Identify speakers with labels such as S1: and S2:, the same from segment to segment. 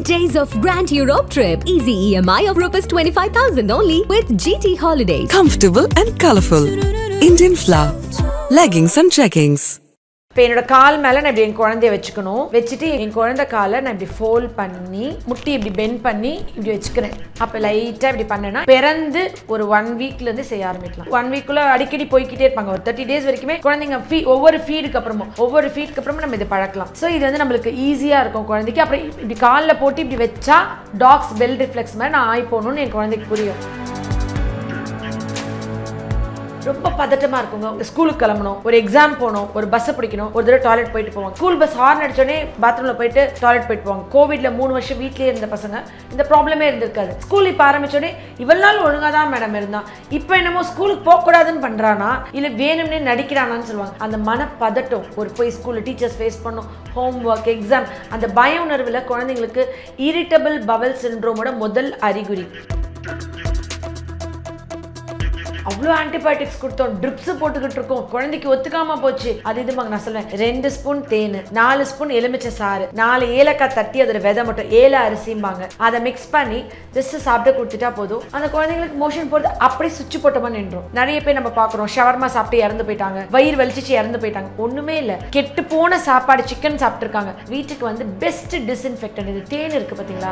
S1: days of Grand Europe trip. Easy EMI of Rs 25,000 only with GT Holidays.
S2: comfortable and colorful. Indian flower, leggings and jeggings.
S3: இப்போ என்னோட கால் மேலே நான் இப்படி என் குழந்தைய வச்சுக்கணும் வச்சுட்டு என் குழந்தை காலை நான் இப்படி ஃபோல்ட் பண்ணி முட்டி இப்படி பெண்ட் பண்ணி இப்படி வச்சுக்கிறேன் அப்போ லைட்டாக இப்படி பண்ணேன்னா பிறந்து ஒரு ஒன் வீக்லேருந்து செய்ய ஆரம்பிக்கலாம் ஒன் வீக்குள்ள அடிக்கடி போய்க்கிட்டே இருப்பாங்க ஒரு தேர்ட்டி டேஸ் வரைக்குமே குழந்தைங்க ஃபீ ஒவ்வொரு ஃபீடுக்கு அப்புறமும் ஒவ்வொரு ஃபீடுக்கு அப்புறமும் நம்ம இதை பழக்கலாம் ஸோ இது வந்து நம்மளுக்கு ஈஸியாக இருக்கும் குழந்தைக்கு அப்புறம் இப்படி காலில் போட்டு இப்படி வச்சா டாக்ஸ் பெல் ரிஃப்ளெக்ஸ் மாதிரி நான் ஆய் போகணும்னு என் குழந்தைக்கு புரியும் ரொம்ப பதட்டமா இருக்குங்க ஸ்கூலுக்கு கிளம்பணும் ஒரு எக்ஸாம் போகணும் ஒரு பஸ்ஸை பிடிக்கணும் ஒரு தடவை டாய்லெட் போயிட்டு போவாங்க ஸ்கூல் பஸ் ஹார்ன் அடிச்சோடனே பாத்ரூம்ல போயிட்டு டாய்லெட் போயிட்டு போவாங்க கோவிட்ல மூணு வருஷம் வீட்லயே இருந்த பசங்க இந்த ப்ராப்ளமே இருந்திருக்காது ஸ்கூல் இப்போ ஆரம்பிச்சோடனே இவ்வளவு நாள் ஒழுங்கா தான் மேடம் இருந்தான் இப்போ என்னமோ ஸ்கூலுக்கு போகக்கூடாதுன்னு பண்றானா இல்ல வேணும்னே நடிக்கிறானான்னு சொல்லுவாங்க அந்த மன பதட்டம் ஒரு போய் ஸ்கூல்ல டீச்சர்ஸ் ஃபேஸ் பண்ணும் ஹோம் ஒர்க் எக்ஸாம் அந்த பய உணர்வுல குழந்தைங்களுக்கு இரிட்டபிள் பவல் சிண்ட்ரோமோட முதல் அறிகுறி அவ்வளோ ஆன்டிபயோட்டிக்ஸ் கொடுத்தோம் ட்ரிப்ஸ் போட்டுக்கிட்டு இருக்கோம் குழந்தைக்கு ஒத்துக்காம போச்சு அது இதுமாங்க நான் சொல்லுவேன் ரெண்டு ஸ்பூன் தேன் நாலு ஸ்பூன் எலுமிச்சை சாறு நாலு ஏலக்காய் தட்டி அதில் விதை மட்டும் ஏல அரிசிம்பாங்க அதை மிக்ஸ் பண்ணி ஜஸ்ட் சாப்பிட்டு கொடுத்துட்டா போதும் அந்த குழந்தைங்களுக்கு மோஷன் போகிறது அப்படியே சுவிட்ச் போட்டோமா நின்றோம் நிறைய பேர் நம்ம பார்க்குறோம் ஷவர்மா சாப்பிட்டு இறந்து போயிட்டாங்க வயிறு வலிச்சிச்சு இறந்து போயிட்டாங்க ஒன்றுமே இல்லை கெட்டு போன சாப்பாடு சிக்கன் சாப்பிட்ருக்காங்க வீட்டுக்கு வந்து பெஸ்ட் டிஸ்இன்ஃபெக்டன் இது தேன் இருக்கு பார்த்தீங்களா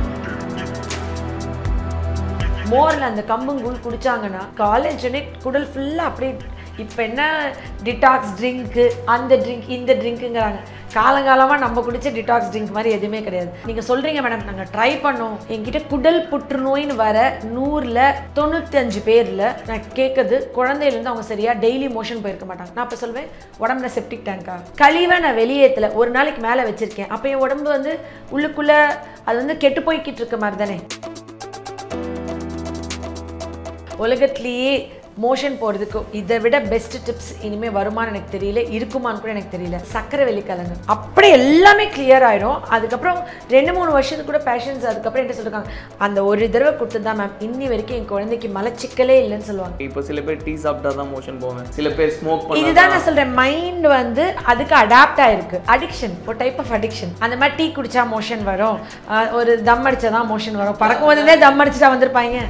S3: மோரில் அந்த கம்பங்கூழ் குடிச்சாங்கன்னா காலேஜ் குடல் ஃபுல்லாக அப்படியே இப்போ என்ன டிடாக்ஸ் ட்ரிங்க்கு அந்த ட்ரிங்க் இந்த ட்ரிங்க்குங்கிறாங்க காலங்காலமாக நம்ம குடிச்ச டிடாக்ஸ் ட்ரிங்க் மாதிரி எதுவுமே கிடையாது நீங்கள் சொல்கிறீங்க மேடம் நாங்கள் ட்ரை பண்ணோம் என்கிட்ட குடல் புற்றுநோயின்னு வர நூறில் தொண்ணூத்தஞ்சு பேரில் நான் கேட்குறது குழந்தையிலேருந்து அவங்க சரியாக டெய்லி மோஷன் போயிருக்க மாட்டாங்க நான் இப்போ சொல்வேன் உடம்புல செப்டிக் டேங்கா கழிவை நான் வெளியேற்றல ஒரு நாளைக்கு மேலே வச்சுருக்கேன் அப்போ என் உடம்பு வந்து உள்ளுக்குள்ளே அது வந்து கெட்டு போய்கிட்டு இருக்க மாதிரி தானே உலகத்திலேயே மோஷன் போகிறதுக்கு இதை விட பெஸ்ட் டிப்ஸ் இனிமேல் வருமானு எனக்கு தெரியல இருக்குமான்னு கூட எனக்கு தெரியல சக்கரை வெள்ளிக்கிழங்கு அப்படியே எல்லாமே கிளியர் ஆயிடும் அதுக்கப்புறம் ரெண்டு மூணு வருஷத்துக்கு கூட பேஷன்ஸ் அதுக்கப்புறம் என்ன சொல்லிருக்காங்க அந்த ஒரு தடவை கொடுத்து தான் மேம் இன்னி வரைக்கும் என் குழந்தைக்கு மலச்சிக்கலே இல்லைன்னு சொல்லுவாங்க
S4: இப்போ சில பேர் டீ சாப்பிட்டா தான் மோஷன் போவேன் சில பேர் ஸ்மோக்
S3: இதுதான்
S4: பண்ணா
S3: நான் சொல்றேன் மைண்ட் வந்து அதுக்கு அடாப்ட் ஆயிருக்கு அடிக்ஷன் ஒரு டைப் ஆஃப் அடிக்ஷன் அந்த மாதிரி டீ குடிச்சா மோஷன் வரும் ஆஹ் ஒரு தம் அடிச்சா தான் மோஷன் வரும் பறக்கும் போதுலேருந்தே தம் அடிச்சுட்டா வந்திருப்பாங்க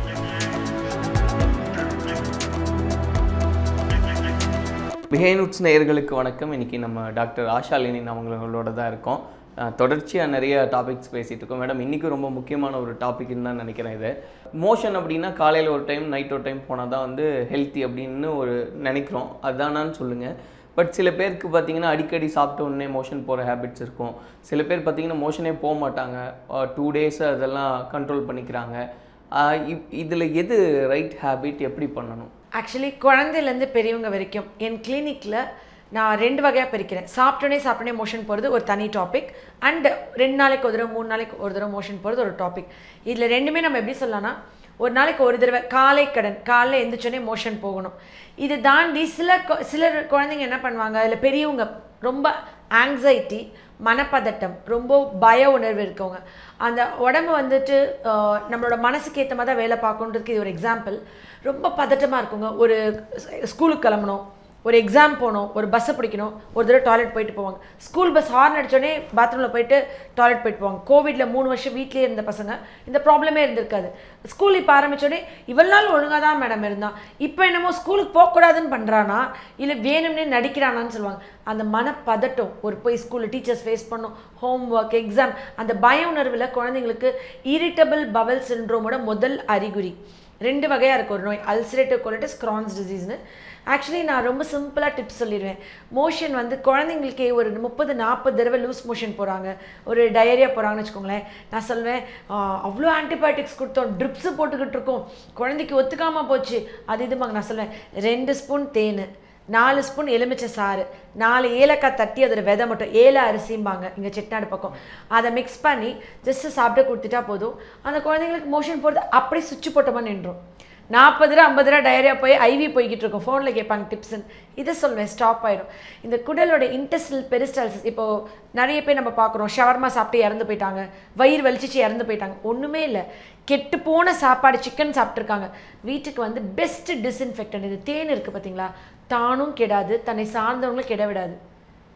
S4: பிஹைனுட்ஸ் நேயர்களுக்கு வணக்கம் இன்னைக்கு நம்ம டாக்டர் ஆஷா லினின் அவங்களோட தான் இருக்கோம் அஹ் தொடர்ச்சியாக நிறைய டாபிக்ஸ் பேசிகிட்டு இருக்கோம் மேடம் இன்றைக்கி ரொம்ப முக்கியமான ஒரு டாபிக்னு தான் நினைக்கிறேன் இது மோஷன் அப்படின்னா காலையில் ஒரு டைம் நைட் ஒரு டைம் போனால் தான் வந்து ஹெல்த்தி அப்படின்னு ஒரு நினைக்கிறோம் அதுதானான்னு சொல்லுங்கள் பட் சில பேருக்கு பார்த்தீங்கன்னா அடிக்கடி சாப்பிட்ட உடனே மோஷன் போகிற ஹேபிட்ஸ் இருக்கும் சில பேர் பார்த்தீங்கன்னா மோஷனே போக மாட்டாங்க டூ டேஸ் அதெல்லாம் கண்ட்ரோல் பண்ணிக்கிறாங்க அஹ் இப் இதில் எது ரைட் ஹேபிட் எப்படி பண்ணணும்
S3: ஆக்சுவலி குழந்தையிலேருந்து பெரியவங்க வரைக்கும் என் கிளினிக்கில் நான் ரெண்டு வகையாக பிரிக்கிறேன் சாப்பிட்டோன்னே சாப்பிட்டோன்னே மோஷன் போகிறது ஒரு தனி டாபிக் அண்ட் ரெண்டு நாளைக்கு ஒரு தடவை மூணு நாளைக்கு ஒரு தடவை மோஷன் போகிறது ஒரு டாபிக் இதில் ரெண்டுமே நம்ம எப்படி சொல்லலாம்னா ஒரு நாளைக்கு ஒரு தடவை காலை கடன் காலைல எந்திரிச்சோடனே மோஷன் போகணும் இது தாண்டி சில கொ- சில குழந்தைங்க என்ன பண்ணுவாங்க அதில் பெரியவங்க ரொம்ப ஆங்ஸைட்டி மனப்பதட்டம் ரொம்ப பய உணர்வு இருக்கவங்க அந்த உடம்பு வந்துட்டு ஆஹ், நம்மளோட மனசுக்கு ஏற்ற மாதிரி தான் வேலை பார்க்கணுன்றதுக்கு இது ஒரு எக்ஸாம்பிள் ரொம்ப பதட்டமாக இருக்குங்க ஒரு ஸ்கூலுக்கு கிளம்பணும் ஒரு எக்ஸாம் போகணும் ஒரு பஸ்ஸை பிடிக்கணும் ஒரு தடவை டாய்லெட் போயிட்டு போவாங்க ஸ்கூல் பஸ் ஹார்ன் அடிச்சோடனே பாத்ரூமில் போயிட்டு டாய்லெட் போயிட்டு போவாங்க கோவிட்ல மூணு வருஷம் வீட்லயே இருந்த பசங்க இந்த ப்ராப்ளமே இருந்திருக்காது ஸ்கூல் இப்போ ஆரம்பிச்சோடனே இவ்வளவு நாள் ஒழுங்கா தான் மேடம் இருந்தான் இப்போ என்னமோ ஸ்கூலுக்கு போகக்கூடாதுன்னு பண்றானா இல்லை வேணும்னே நடிக்கிறானான்னு சொல்லுவாங்க அந்த மன பதட்டம் ஒரு போய் ஸ்கூலில் டீச்சர்ஸ் ஃபேஸ் பண்ணும் ஹோம் ஒர்க் எக்ஸாம் அந்த பய உணர்வில் குழந்தைங்களுக்கு இரிட்டபிள் பவல் சிண்ட்ரோமோட முதல் அறிகுறி ரெண்டு வகையாக இருக்குது ஒரு நோய் அல்சரேட்டிவ் கொலிட்டிஸ் கிரான்ஸ் டிசீஸ்னு ஆக்சுவலி நான் ரொம்ப சிம்பிளாக டிப்ஸ் சொல்லிடுவேன் மோஷன் வந்து குழந்தைங்களுக்கே ஒரு முப்பது நாற்பது தடவை லூஸ் மோஷன் போகிறாங்க ஒரு டயரியா போகிறாங்கன்னு வச்சுக்கோங்களேன் நான் சொல்வேன் "ஆஹ், அவ்வளோ ஆன்டிபயோட்டிக்ஸ் கொடுத்தோம் ட்ரிப்ஸ் போட்டுக்கிட்டு இருக்கோம் குழந்தைக்கு ஒத்துக்காம போச்சு அது இதுமாங்க நான் சொல்வேன் ரெண்டு ஸ்பூன் தேன் நாலு ஸ்பூன் எலுமிச்சை சாறு நாலு ஏலக்காய் தட்டி அதில் விதை மட்டும் ஏல அரிசிம்பாங்க இங்கே செட்டிநாடு பக்கம் அதை மிக்ஸ் பண்ணி ஜஸ்ட் சாப்பிட்டு கொடுத்துட்டா போதும் அந்த குழந்தைங்களுக்கு மோஷன் போகிறது அப்படியே சுவிட்ச் போட்டோமா நின்றோம் நாற்பது ரூபா ஐம்பது ரூபா டயரியா போய் ஐவி போய்கிட்டு இருக்கும் ஃபோனில் கேட்பாங்க டிப்ஸ்ன்னு இதை சொல்வேன் ஸ்டாப் ஆயிடும் இந்த குடலோட இன்டெஸ்டல் பெரிஸ்டால்சிஸ் இப்போ நிறைய பேர் நம்ம பார்க்குறோம் ஷவர்மா சாப்பிட்டு இறந்து போயிட்டாங்க வயிறு வலிச்சிச்சு இறந்து போயிட்டாங்க ஒன்றுமே இல்லை கெட்டு போன சாப்பாடு சிக்கன் சாப்பிட்ருக்காங்க வீட்டுக்கு வந்து பெஸ்ட் டிஸ்இன்ஃபெக்டன் இது தேன் இருக்குது பார்த்தீங்களா தானும் கெடாது தன்னை சார்ந்தவங்களும் கெட விடாது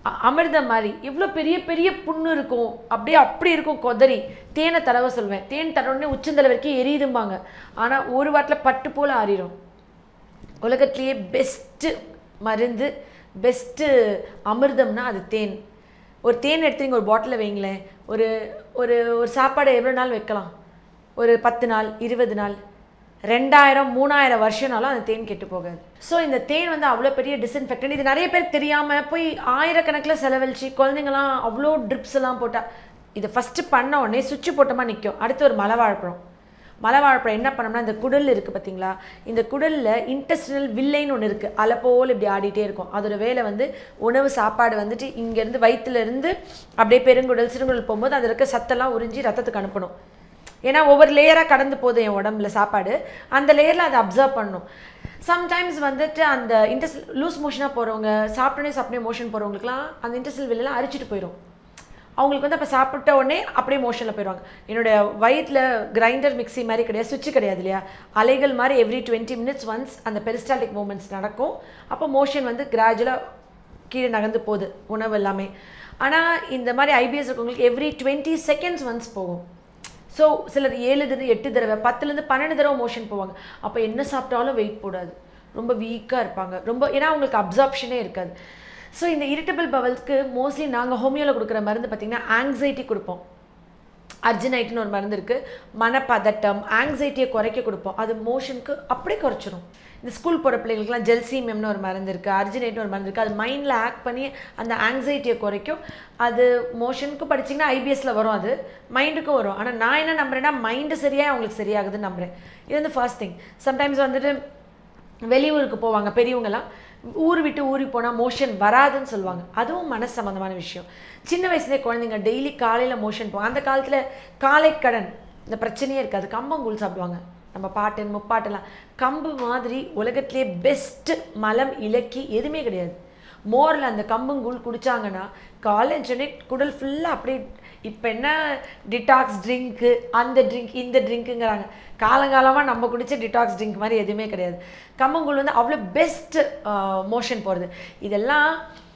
S3: அ- அமிர்தம் மாதிரி இவ்வளோ பெரிய பெரிய புண்ணு இருக்கும் அப்படியே அப்படி இருக்கும் கொதறி தேனை தடவை சொல்வேன் தேன் தடவுடனே உச்சந்தலை வரைக்கும் எரியுதும்பாங்க ஆனால் ஒரு வாட்டில் பட்டு போல் ஆறிடும் உலகத்திலேயே பெஸ்ட்டு மருந்து பெஸ்ட்டு அமிர்தம்னா அது தேன் ஒரு தேன் எடுத்து ஒரு பாட்டிலில் வைங்களேன் ஒரு ஒரு ஒரு சாப்பாடை எவ்வளோ நாள் வைக்கலாம் ஒரு பத்து நாள் இருபது நாள் ரெண்டாயிரம் மூணாயிரம் வருஷம்னாலும் அந்த தேன் கெட்டு போகாது ஸோ இந்த தேன் வந்து அவ்வளோ பெரிய டிஸ்இன்ஃபெக்டன் இது நிறைய பேருக்கு தெரியாமல் போய் ஆயிரக்கணக்கில் செலவழிச்சு குழந்தைங்களாம் அவ்வளோ ட்ரிப்ஸ் எல்லாம் போட்டால் இதை ஃபஸ்ட்டு பண்ண உடனே சுவிட்ச் போட்டோமா நிற்கும் அடுத்து ஒரு மலை வாழைப்பழம் மலை வாழைப்பழம் என்ன பண்ணோம்னா இந்த குடல் இருக்குது பார்த்தீங்களா இந்த குடலில் இன்டெஸ்டினல் வில்லைன்னு ஒன்று இருக்குது அலை போல் இப்படி ஆடிட்டே இருக்கும் அதோட வேலை வந்து உணவு சாப்பாடு வந்துட்டு இங்கேருந்து வயிற்றுலேருந்து அப்படியே பெருங்குடல் சிறுங்குடல் போகும்போது அதில் இருக்க சத்தெல்லாம் உறிஞ்சி ரத்தத்துக்கு அனுப்பணும் ஏன்னா ஒவ்வொரு லேயராக கடந்து போகுது என் உடம்புல சாப்பாடு அந்த லேயரில் அதை அப்சர்வ் பண்ணணும் சம்டைம்ஸ் வந்துட்டு அந்த இன்டெஸ் லூஸ் மோஷனாக போகிறவங்க சாப்பிட்டோன்னே சாப்பிட்டே மோஷன் போகிறவங்களுக்குலாம் அந்த இன்டெஸ்டல் வெளியெல்லாம் அரிச்சிட்டு போயிடும் அவங்களுக்கு வந்து அப்போ சாப்பிட்ட உடனே அப்படியே மோஷனில் போயிடுவாங்க என்னுடைய வயிற்றில் கிரைண்டர் மிக்ஸி மாதிரி கிடையாது சுவிட்ச் கிடையாது இல்லையா அலைகள் மாதிரி எவ்ரி டுவெண்ட்டி மினிட்ஸ் ஒன்ஸ் அந்த பெரிஸ்டால்டிக் மூமெண்ட்ஸ் நடக்கும் அப்போ மோஷன் வந்து கிராஜுவலாக கீழே நகர்ந்து போகுது உணவு எல்லாமே ஆனால் இந்த மாதிரி ஐபிஎஸ் இருக்கவங்களுக்கு எவ்ரி டுவெண்ட்டி செகண்ட்ஸ் ஒன்ஸ் போகும் ஸோ சிலர் ஏழு தடவை எட்டு தடவை பத்துலேருந்து பன்னெண்டு தடவை மோஷன் போவாங்க அப்போ என்ன சாப்பிட்டாலும் வெயிட் போடாது ரொம்ப வீக்காக இருப்பாங்க ரொம்ப ஏன்னா அவங்களுக்கு அப்சார்ப்ஷனே இருக்காது ஸோ இந்த இரிட்டபிள் பவல்ஸ்க்கு மோஸ்ட்லி நாங்கள் ஹோமியோவில் கொடுக்குற மருந்து பார்த்திங்கன்னா ஆங்ஸைட்டி கொடுப்போம் அர்ஜினைட்னு ஒரு மருந்து இருக்குது மனப்பதட்டம் ஆங்ஸைட்டியை குறைக்க கொடுப்போம் அது மோஷனுக்கு அப்படியே குறைச்சிரும் இந்த ஸ்கூல் போகிற பிள்ளைங்களுக்குலாம் ஜெல்சீமியம்னு ஒரு மருந்து இருக்குது அர்ஜினைட்னு ஒரு மருந்து இருக்குது அது மைண்டில் ஆக்ட் பண்ணி அந்த ஆங்ஸைட்டியை குறைக்கும் அது மோஷனுக்கு படிச்சிங்கன்னா ஐபிஎஸ்ல வரும் அது மைண்டுக்கும் வரும் ஆனால் நான் என்ன நம்புறேன்னா மைண்டு சரியாக அவங்களுக்கு சரியாகுதுன்னு நம்புறேன் இது வந்து ஃபர்ஸ்ட் திங் சம்டைம்ஸ் வந்துட்டு வெளியூருக்கு போவாங்க பெரியவங்கலாம் ஊர் விட்டு ஊருக்கு போனால் மோஷன் வராதுன்னு சொல்லுவாங்க அதுவும் மனசு சம்மந்தமான விஷயம் சின்ன வயசுலேயே குழந்தைங்க டெய்லி காலையில் மோஷன் போவாங்க அந்த காலத்தில் காலைக்கடன் இந்த பிரச்சனையே இருக்காது கம்பங்கூழ் சாப்பிடுவாங்க நம்ம பாட்டு முப்பாட்டெல்லாம் கம்பு மாதிரி உலகத்திலே பெஸ்ட்டு மலம் இலக்கி எதுவுமே கிடையாது மோரில் அந்த கம்பங்கூழ் குடிச்சாங்கன்னா காலேஜ் குடல் ஃபுல்லாக அப்படியே இப்போ என்ன டிடாக்ஸ் ட்ரிங்க்கு அந்த ட்ரிங்க் இந்த ட்ரிங்க்குங்கிறாங்க காலங்காலமாக நம்ம குடிச்ச டிடாக்ஸ் ட்ரிங்க் மாதிரி எதுவுமே கிடையாது கம்மங்கூழ் வந்து அவ்வளோ பெஸ்ட் மோஷன் போகிறது இதெல்லாம்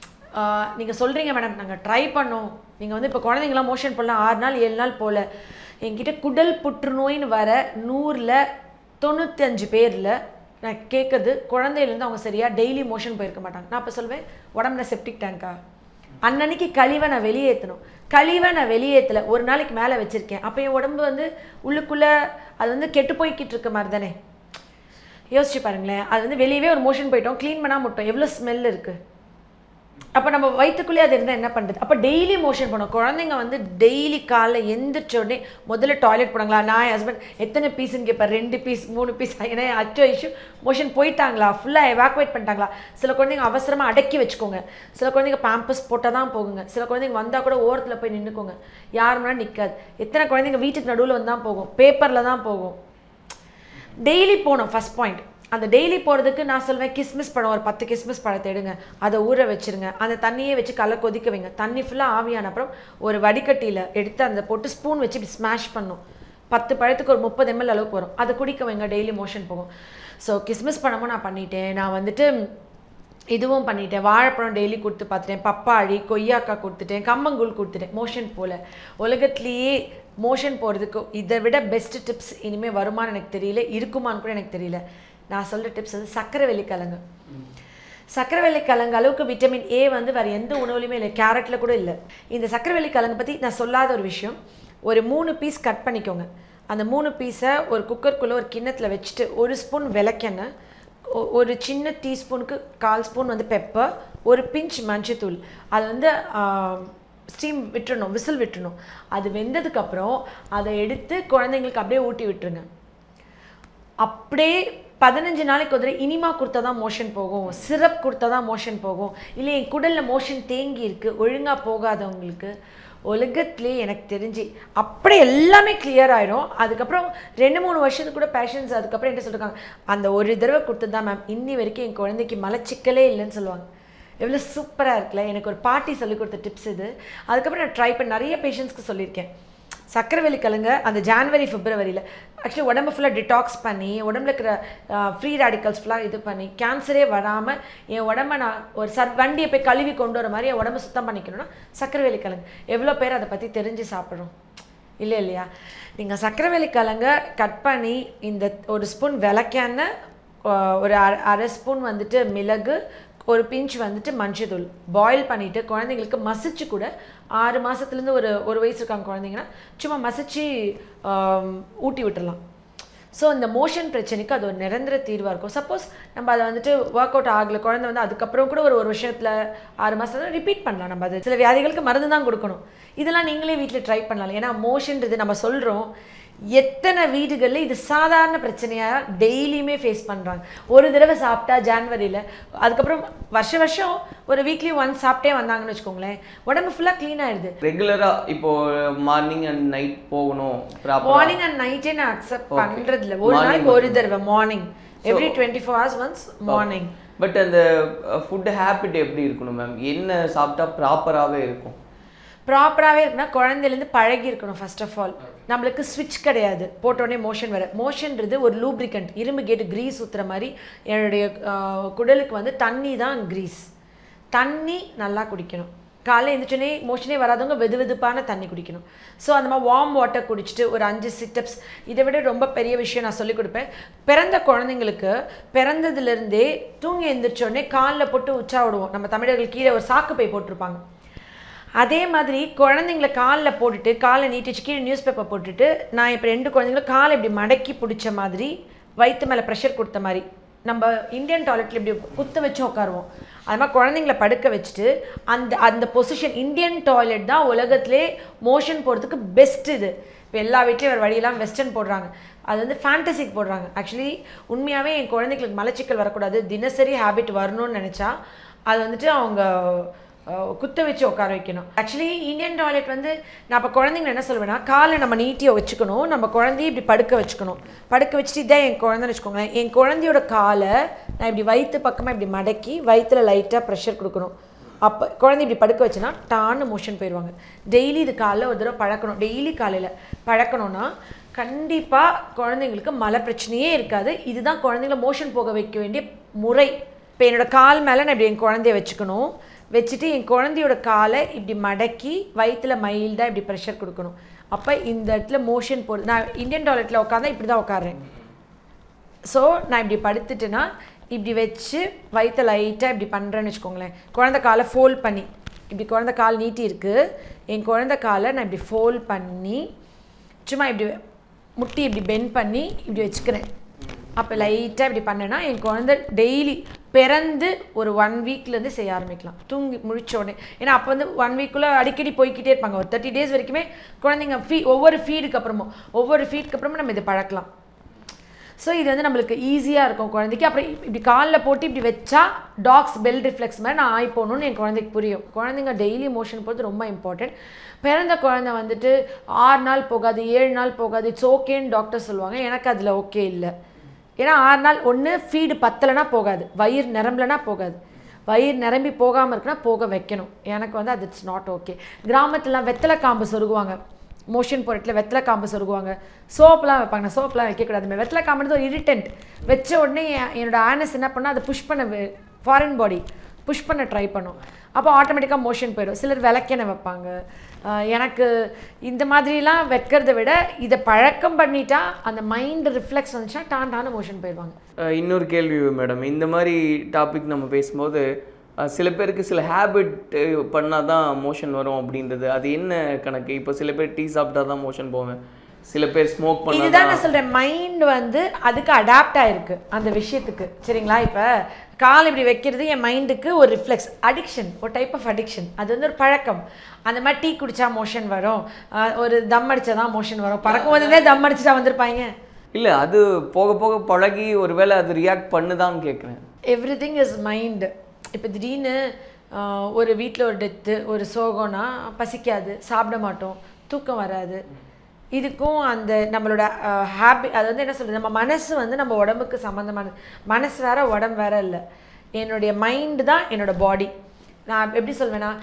S3: நீங்கள் சொல்கிறீங்க மேடம் நாங்கள் ட்ரை பண்ணோம் நீங்கள் வந்து இப்போ குழந்தைங்களாம் மோஷன் போடலாம் ஆறு நாள் ஏழு நாள் போல் என்கிட்ட குடல் புற்றுநோயின்னு வர நூறில் தொண்ணூத்தஞ்சு பேரில் நான் கேட்குறது குழந்தையிலேருந்து அவங்க சரியாக டெய்லி மோஷன் போயிருக்க மாட்டாங்க நான் இப்போ சொல்வேன் உடம்புல செப்டிக் டேங்கா அன்னன்னைக்கு கழிவை நான் வெளியேற்றணும் கழிவை நான் வெளியேற்றல ஒரு நாளைக்கு மேலே வச்சுருக்கேன் அப்போ என் உடம்பு வந்து உள்ளுக்குள்ளே அது வந்து கெட்டு போய்கிட்டு இருக்க மாதிரி தானே யோசிச்சு பாருங்களேன் அது வந்து வெளியவே ஒரு மோஷன் போயிட்டோம் க்ளீன் பண்ணாம விட்டோம் எவ்வளோ ஸ்மெல் இருக்குது அப்போ நம்ம வயிற்றுக்குள்ளே அது இருந்தால் என்ன பண்ணுறது அப்போ டெய்லி மோஷன் பண்ணோம் குழந்தைங்க வந்து டெய்லி காலைல எந்திரிச்ச உடனே முதல்ல டாய்லெட் போனாங்களா நான் ஹஸ்பண்ட் எத்தனை பீஸ்ன்னு கேட்பேன் ரெண்டு பீஸ் மூணு பீஸ் ஏன்னா அச்சோ இஷ்யூ மோஷன் போயிட்டாங்களா ஃபுல்லாக எவாக்குவேட் பண்ணிட்டாங்களா சில குழந்தைங்க அவசரமாக அடக்கி வச்சுக்கோங்க சில குழந்தைங்க பேம்பஸ் போட்டால் தான் போகுங்க சில குழந்தைங்க வந்தால் கூட ஓரத்தில் போய் நின்றுக்கோங்க யார் முன்னாடி நிற்காது எத்தனை குழந்தைங்க வீட்டுக்கு நடுவில் வந்து தான் போகும் பேப்பரில் தான் போகும் டெய்லி போகணும் ஃபஸ்ட் பாயிண்ட் அந்த டெய்லி போகிறதுக்கு நான் சொல்வேன் கிஸ்மிஸ் பழம் ஒரு பத்து கிஸ்மிஸ் பழத்தை எடுங்க அதை ஊற வச்சிருங்க அந்த தண்ணியே வச்சு கல்ல கொதிக்க வைங்க தண்ணி ஃபுல்லாக ஆவியான அப்புறம் ஒரு வடிகட்டியில் எடுத்து அந்த போட்டு ஸ்பூன் வச்சு இப்படி ஸ்மாஷ் பண்ணும் பத்து பழத்துக்கு ஒரு முப்பது எம்எல் அளவுக்கு வரும் அதை குடிக்க வைங்க டெய்லி மோஷன் போகும் ஸோ கிஸ்மிஸ் பழமும் நான் பண்ணிட்டேன் நான் வந்துட்டு இதுவும் பண்ணிட்டேன் வாழைப்பழம் டெய்லி கொடுத்து பார்த்துட்டேன் பப்பாளி கொய்யாக்காய் கொடுத்துட்டேன் கம்மங்கூழ் கொடுத்துட்டேன் மோஷன் போல் உலகத்துலேயே மோஷன் போகிறதுக்கு இதை விட பெஸ்ட் டிப்ஸ் இனிமேல் வருமான்னு எனக்கு தெரியல இருக்குமான்னு கூட எனக்கு தெரியல நான் சொல்கிற டிப்ஸ் வந்து சக்கரவள்ளி கிழங்கு சக்கரவள்ளி கிழங்கு அளவுக்கு விட்டமின் ஏ வந்து வேறு எந்த உணவுலையுமே இல்லை கேரட்டில் கூட இல்லை இந்த சக்கரவள்ளி கிழங்கு பற்றி நான் சொல்லாத ஒரு விஷயம் ஒரு மூணு பீஸ் கட் பண்ணிக்கோங்க அந்த மூணு பீஸை ஒரு குக்கருக்குள்ளே ஒரு கிண்ணத்தில் வச்சுட்டு ஒரு ஸ்பூன் விளக்கெண்ணெய் ஒ- ஒரு சின்ன டீஸ்பூனுக்கு கால் ஸ்பூன் வந்து பெப்பர் ஒரு பிஞ்ச் மஞ்சத்தூள் அது வந்து ஸ்டீம் விட்டுறணும் விசில் விட்டுறணும் அது வெந்ததுக்கப்புறம் அதை எடுத்து குழந்தைங்களுக்கு அப்படியே ஊட்டி விட்டுருங்க அப்படியே பதினஞ்சு நாளைக்கு ஒரு தடவை இனிமா கொடுத்தா தான் மோஷன் போகும் சிரப் கொடுத்தா தான் மோஷன் போகும் இல்லை என் குடலில் மோஷன் தேங்கி இருக்கு ஒழுங்காக போகாதவங்களுக்கு உலகத்திலே எனக்கு தெரிஞ்சு அப்படியே எல்லாமே clear ஆயிடும் அதுக்கப்புறம் ரெண்டு மூணு வருஷத்துக்கு கூட பேஷன்ஸ் அதுக்கப்புறம் என்ன சொல்லிருக்காங்க அந்த ஒரு தடவை கொடுத்தது தான் மேம் இன்னி வரைக்கும் என் குழந்தைக்கு மலச்சிக்கலே இல்லைன்னு சொல்லுவாங்க எவ்வளோ சூப்பராக இருக்குல்ல எனக்கு ஒரு பாட்டி சொல்லிக் கொடுத்த டிப்ஸ் இது அதுக்கப்புறம் நான் ட்ரை பண்ண நிறைய பேஷண்ட்ஸ்க்கு சொல்லியிருக்கேன் சக்கரவள்ளி கிழங்கு அந்த ஜான்வரி பிப்ரவரியில் ஆக்சுவலி உடம்பு ஃபுல்லாக டிடாக்ஸ் பண்ணி உடம்புல இருக்கிற ஃப்ரீ ரேடிக்கல்ஸ் ஃபுல்லாக இது பண்ணி கேன்சரே வராமல் என் உடம்ப நான் ஒரு சர் வண்டியை போய் கழுவி கொண்டு வர மாதிரி என் உடம்பு சுத்தம் பண்ணிக்கணும்னா சக்கரவள்ளி கிழங்கு எவ்வளோ பேர் அதை பற்றி தெரிஞ்சு சாப்பிட்றோம் இல்லை இல்லையா நீங்கள் சக்கரவள்ளி கிழங்க கட் பண்ணி இந்த ஒரு ஸ்பூன் விளக்கெண்ணெய் ஆஹ், ஒரு அரை அரை ஸ்பூன் வந்துட்டு மிளகு ஒரு பிஞ்ச் வந்துட்டு மஞ்சள் பாயில் பண்ணிவிட்டு குழந்தைங்களுக்கு மசிச்சு கூட ஆறு மாதத்துலேருந்து ஒரு ஒரு வயசு இருக்காங்க குழந்தைங்கன்னா சும்மா மசிச்சு ஆம், ஊட்டி விட்டுறலாம் ஸோ இந்த மோஷன் பிரச்சனைக்கு அது ஒரு நிரந்தர தீர்வாக இருக்கும் சப்போஸ் நம்ம அதை வந்துட்டு ஒர்க் அவுட் ஆகலை குழந்தை வந்து அதுக்கப்புறம் கூட ஒரு ஒரு வருஷத்தில் ஆறு மாதத்துல ரிப்பீட் பண்ணலாம் நம்ம அது சில வியாதிகளுக்கு மருந்து தான் கொடுக்கணும் இதெல்லாம் நீங்களே வீட்டில் ட்ரை பண்ணலாம் ஏன்னா மோஷன்றது நம்ம சொல்கிறோம் எத்தனை வீடுகளில் இது சாதாரண பிரச்சனையாக டெய்லியுமே ஃபேஸ் பண்ணுறாங்க ஒரு தடவை சாப்பிட்டா ஜான்வரியில் அதுக்கப்புறம் வருஷ வருஷம் ஒரு வீக்லி ஒன்ஸ் சாப்பிட்டே வந்தாங்கன்னு வச்சுக்கோங்களேன் உடம்பு ஃபுல்லாக க்ளீன் ஆயிடுது
S4: ரெகுலராக இப்போ மார்னிங் அண்ட் நைட் போகணும் ப்ராப்பராக
S3: மார்னிங் அண்ட் நைட்டே நான் அக்செப்ட்
S4: Okay.
S3: பண்றதில்ல ஒரு
S4: Morning
S3: நாளைக்கு ஒரு
S4: மட்டும்.
S3: தடவை morning every twenty four hours once morning
S4: but அந்த ஃபுட் ஹேபிட் எப்படி இருக்கணும் மேம் என்ன சாப்பிட்டா ப்ராப்பராகவே இருக்கும்
S3: ப்ராப்பராகவே இருக்குன்னா குழந்தையிலேருந்து பழகி இருக்கணும் ஃபர்ஸ்ட் ஆஃப் ஆல் நம்மளுக்கு ஸ்விட்ச் கிடையாது போட்டோடனே மோஷன் வர மோஷன்றது ஒரு லூப்ரிகண்ட் இரும்பு கேட்டு க்ரீஸ் ஊற்றுற மாதிரி என்னுடைய ஆஹ், குடலுக்கு வந்து தண்ணி தான் க்ரீஸ் தண்ணி நல்லா குடிக்கணும் காலையில் எழுந்திரிச்சோடனே மோஷனே வராதவங்க வெது வெதுப்பான தண்ணி குடிக்கணும் ஸோ அந்த மாதிரி வார்ம் வாட்டர் குடிச்சிட்டு ஒரு அஞ்சு சிட்டப்ஸ் இதை விட ரொம்ப பெரிய விஷயம் நான் சொல்லிக் கொடுப்பேன் பிறந்த குழந்தைங்களுக்கு பிறந்ததுலேருந்தே தூங்கி எழுந்திரிச்சோடனே காலில் போட்டு உச்சா விடுவோம் நம்ம தமிழர்கள் கீழே ஒரு சாக்கு பை போட்டிருப்பாங்க அதே மாதிரி குழந்தைங்கள காலில் போட்டுட்டு காலை நீட்டி வச்சு கீழே நியூஸ் பேப்பர் போட்டுட்டு நான் இப்போ ரெண்டு குழந்தைங்களும் காலை இப்படி மடக்கி பிடிச்ச மாதிரி வயிற்று மேலே ப்ரெஷர் கொடுத்த மாதிரி நம்ம இந்தியன் டாய்லெட்டில் இப்படி குத்த வச்சு உட்காருவோம் அது மாதிரி குழந்தைங்கள படுக்க வச்சுட்டு அந்த அந்த பொசிஷன் இந்தியன் டாய்லெட் தான் உலகத்திலே மோஷன் போகிறதுக்கு பெஸ்ட் இது இப்போ எல்லா வீட்லேயும் ஒரு வழியெல்லாம் வெஸ்டர்ன் போடுறாங்க அது வந்து ஃபேண்டசிக்கு போடுறாங்க ஆக்சுவலி உண்மையாகவே என் குழந்தைங்களுக்கு மலச்சிக்கல் வரக்கூடாது தினசரி ஹேபிட் வரணும்னு நினச்சா அது வந்துட்டு அவங்க அஹ் குத்த வச்சு உட்கார வைக்கணும் ஆக்சுவலி இந்தியன் டாய்லெட் வந்து நான் இப்போ குழந்தைங்க என்ன சொல்லுவேன்னா காலை நம்ம நீட்டியை வச்சுக்கணும் நம்ம குழந்தைய இப்படி படுக்க வச்சுக்கணும் படுக்க வச்சுட்டு இதான் என் குழந்தைன்னு வச்சுக்கோங்களேன் என் குழந்தையோட காலை நான் இப்படி வயிற்று பக்கமாக இப்படி மடக்கி வயிற்றுல லைட்டாக ப்ரெஷர் கொடுக்கணும் அப்போ குழந்தை இப்படி படுக்க வச்சுன்னா டான்னு மோஷன் போயிடுவாங்க டெய்லி இது காலைல ஒரு தடவை பழக்கணும் டெய்லி காலையில் பழக்கணும்னா கண்டிப்பாக குழந்தைங்களுக்கு மலை பிரச்சனையே இருக்காது இதுதான் குழந்தைங்கள மோஷன் போக வைக்க வேண்டிய முறை இப்போ என்னோட கால் மேலே நான் இப்படி என் குழந்தைய வச்சுக்கணும் வச்சுட்டு என் குழந்தையோட காலை இப்படி மடக்கி வயிற்றுல மைல்டாக இப்படி ப்ரெஷர் கொடுக்கணும் அப்போ இந்த இடத்துல மோஷன் போடுது நான் இந்தியன் டாய்லெட்டில் உட்காந்தா இப்படி தான் உட்காடுறேன் ஸோ நான் இப்படி படுத்துட்டேன்னா இப்படி வச்சு வயிற்ற லைட்டாக இப்படி பண்ணுறேன்னு வச்சுக்கோங்களேன் குழந்தை காலை ஃபோல்ட் பண்ணி இப்படி குழந்தை கால் நீட்டி இருக்கு என் குழந்தை காலை நான் இப்படி ஃபோல்ட் பண்ணி சும்மா இப்படி முட்டி இப்படி பெண்ட் பண்ணி இப்படி வச்சுக்கிறேன் அப்போ லைட்டாக இப்படி பண்ணேன்னா என் குழந்தை டெய்லி பிறந்து ஒரு ஒன் வீக்லேருந்து செய்ய ஆரம்பிக்கலாம் தூங்கி முழிச்ச உடனே ஏன்னா அப்போ வந்து ஒன் வீக்குள்ளே அடிக்கடி போய்க்கிட்டே இருப்பாங்க ஒரு தேர்ட்டி டேஸ் வரைக்குமே குழந்தைங்க ஃபீ ஒவ்வொரு ஃபீடுக்கு அப்புறமும் ஒவ்வொரு ஃபீடுக்கு அப்புறமும் நம்ம இதை பழக்கலாம் ஸோ இது வந்து நம்மளுக்கு ஈஸியாக இருக்கும் குழந்தைக்கு அப்புறம் இப்~ இப்படி காலில் போட்டு இப்படி வச்சா டாக்ஸ் பெல் ரிஃப்ளெக்ஸ் மாதிரி நான் ஆய் போகணும்னு என் குழந்தைக்கு புரியும் குழந்தைங்க டெய்லி மோஷன் போகிறது ரொம்ப இம்பார்ட்டன்ட் பிறந்த குழந்தை வந்துட்டு ஆறு நாள் போகாது ஏழு நாள் போகாது இட்ஸ் ஓகேன்னு டாக்டர் சொல்லுவாங்க எனக்கு அதில் ஓகே இல்லை ஏன்னா ஆறு நாள் ஒன்று ஃபீடு பத்தலைனா போகாது வயிறு நிரம்பலைனா போகாது வயிறு நிரம்பி போகாமல் இருக்குன்னா போக வைக்கணும் எனக்கு வந்து அது இட்ஸ் நாட் ஓகே கிராமத்துலலாம் வெத்தலை காம்பு சொருகுவாங்க மோஷன் போகிற வெத்தலை காம்பு சொருகுவாங்க சோப்லாம் வைப்பாங்க சோப்லாம் வைக்கக்கூடாது வெத்தலை காம்புன்றது ஒரு இரிட்டன்ட் வச்ச உடனே என்- என்னோட ஆனஸ் என்ன பண்ணால் அதை புஷ் பண்ண ஃபாரின் பாடி புஷ் பண்ண ட்ரை பண்ணும் அப்போ ஆட்டோமேட்டிக்காக மோஷன் போயிடும் சிலர் விளக்கெண்ணெய் வைப்பாங்க ஆஹ் எனக்கு இந்த மாதிரிலாம் வைக்கிறத விட இதை பழக்கம் பண்ணிட்டா அந்த மைண்ட் ரிஃப்ளெக்ஸ் வந்துச்சுன்னா டான் டான மோஷன் போயிடுவாங்க
S4: அஹ் இன்னொரு கேள்வி மேடம் இந்த மாதிரி டாபிக் நம்ம பேசும்போது அஹ் சில பேருக்கு சில ஹேபிட் பண்ணால் தான் மோஷன் வரும் அப்படின்றது அது என்ன கணக்கு இப்போ சில பேர் டீ சாப்பிட்டா தான் மோஷன் போவேன் சில பேர் ஸ்மோக் பண்ணா
S3: இதுதான் நான் சொல்றேன் மைண்ட் வந்து அதுக்கு அடாப்ட் ஆயிருக்கு அந்த விஷயத்துக்கு சரிங்களா இப்போ கால் இப்படி வைக்கிறது என் மைண்டுக்கு ஒரு ரிஃப்ளெக்ஸ் அடிக்ஷன் ஒரு டைப் ஆஃப் அடிக்ஷன் அது வந்து ஒரு பழக்கம் அந்த மாதிரி டீ குடிச்சா மோஷன் வரும் ஆஹ் ஒரு தம் அடிச்சா தான் மோஷன் வரும் பறக்கும் போதுலேருந்தே தம் அடிச்சுட்டா வந்திருப்பாங்க
S4: இல்லை அது போக போக பழகி ஒருவேளை அது ரியாக்ட் பண்ணுதான்னு கேட்குறேன்
S3: எவ்ரி திங் இஸ் மைண்டு இப்போ திடீர்னு ஆஹ், ஒரு வீட்டில் ஒரு டெத்து ஒரு சோகம்னா பசிக்காது சாப்பிட மாட்டோம் தூக்கம் வராது இதுக்கும் அந்த நம்மளோட ஹாபி அது வந்து என்ன சொல்றது நம்ம மனசு வந்து நம்ம உடம்புக்கு சம்மந்தமானது மனசு வேற உடம்பு வேற இல்லை என்னுடைய மைண்டு தான் என்னோட பாடி நான் எப்படி சொல்வேன்னா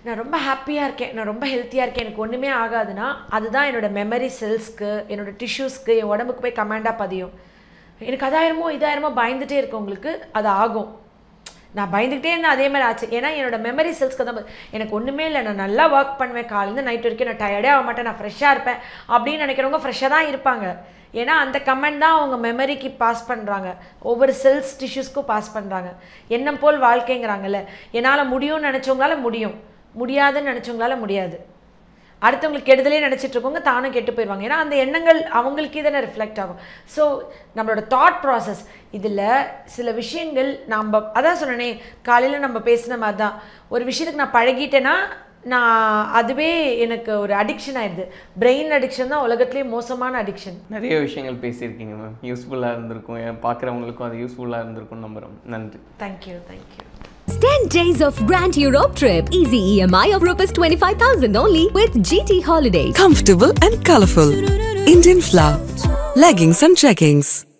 S3: நான் ரொம்ப ஹாப்பியாக இருக்கேன் நான் ரொம்ப ஹெல்த்தியாக இருக்கேன் எனக்கு ஒன்றுமே ஆகாதுன்னா அதுதான் என்னோட மெமரி செல்ஸ்க்கு என்னோட டிஷ்யூஸ்க்கு என் உடம்புக்கு போய் கமாண்டாக பதியும் எனக்கு அதாயிரமோ இதாயிரமோ பயந்துட்டே இருக்கவங்களுக்கு அது ஆகும் நான் பயந்துக்கிட்டே இருந்தேன் அதே மாதிரி ஆச்சு ஏன்னா என்னோட மெமரி செல்ஸ்க்கு தான் ப- எனக்கு ஒன்றுமே இல்லை நான் நல்லா ஒர்க் பண்ணுவேன் காலையிலேருந்து நைட் வரைக்கும் நான் டயர்டே ஆக மாட்டேன் நான் ஃப்ரெஷ்ஷாக இருப்பேன் அப்படின்னு நினைக்கிறவங்க ஃப்ரெஷ்ஷாக தான் இருப்பாங்க ஏன்னா அந்த கமெண்ட் தான் அவங்க மெமரிக்கு பாஸ் பண்ணுறாங்க ஒவ்வொரு செல்ஸ் டிஷ்யூஸ்க்கும் பாஸ் பண்ணுறாங்க எண்ணம் போல் வாழ்க்கைங்கிறாங்கல்ல என்னால் முடியும்னு நினச்சவங்களால முடியும் முடியாதுன்னு நினச்சவங்களால முடியாது அடுத்தவங்களுக்கு கெடுதலே நினச்சிட்டு இருக்கவங்க தானும் கெட்டு போயிடுவாங்க ஏன்னா அந்த எண்ணங்கள் அவங்களுக்கே தானே ரிஃப்ளெக்ட் ஆகும் ஸோ நம்மளோட தாட் ப்ராசஸ் இதில் சில விஷயங்கள் நம்ம அதான் சொன்னனே காலையில் நம்ம பேசின மாதிரி தான் ஒரு விஷயத்துக்கு நான் பழகிட்டேன்னா நான் அதுவே எனக்கு ஒரு அடிக்ஷன் ஆயிடுது பிரெயின் அடிக்ஷன் தான் உலகத்துலேயே மோசமான அடிக்ஷன்
S4: நிறைய விஷயங்கள் பேசியிருக்கீங்க மேம் யூஸ்ஃபுல்லாக இருந்திருக்கும் ஏன் பார்க்குறவங்களுக்கும் அது யூஸ்ஃபுல்லாக இருந்திருக்கும் நம்புகிறோம் நன்றி
S3: thank you thank you
S1: 10 days of Grand Europe trip. Easy EMI of Rs 25,000 only with GT Holidays.
S2: Comfortable and colorful. Indian flower. Leggings and jeggings.